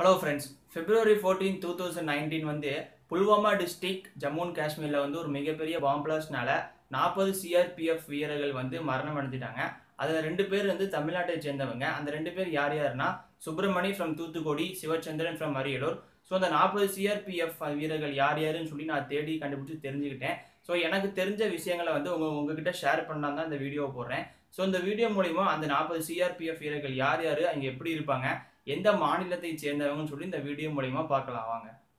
hello friends February fourteen two thousand nineteen வந்து Pulwama district Jammu and காஷ்மீரில் வந்து ஒரு மிகப்பெரிய பாம்பு பிளாஸ்ட்னால நாற்பது சிஆர்பிஎஃப் வீரர்கள் வந்து மரணம் அடைஞ்சிட்டாங்க அதில் ரெண்டு பேர் வந்து தமிழ்நாட்டை சேர்ந்தவங்க அந்த ரெண்டு பேர் யார் யாருன்னா Subramani from Thoothukudi Sivachandran from Ariyalur so அந்த நாற்பது சிஆர்பிஎஃப் வீரர்கள் யார் யாருன்னு சொல்லி நான் தேடி கண்டுபிடிச்சி தெரிஞ்சுக்கிட்டேன் ஸோ எனக்கு தெரிஞ்ச விஷயங்களை வந்து உங்க உங்ககிட்ட ஷேர் பண்ணலாம் தான் இந்த வீடியோ போடுறேன் ஸோ இந்த வீடியோ மூலிமா அந்த நாற்பது சிஆர்பிஎஃப் வீரர்கள் யார் யார் அங்கே எப்படி இருப்பாங்க எந்த மாநிலத்தை சேர்ந்தவங்கன்னு சொல்லி இந்த வீடியோ மூலிமா பார்க்கலாம் வாங்க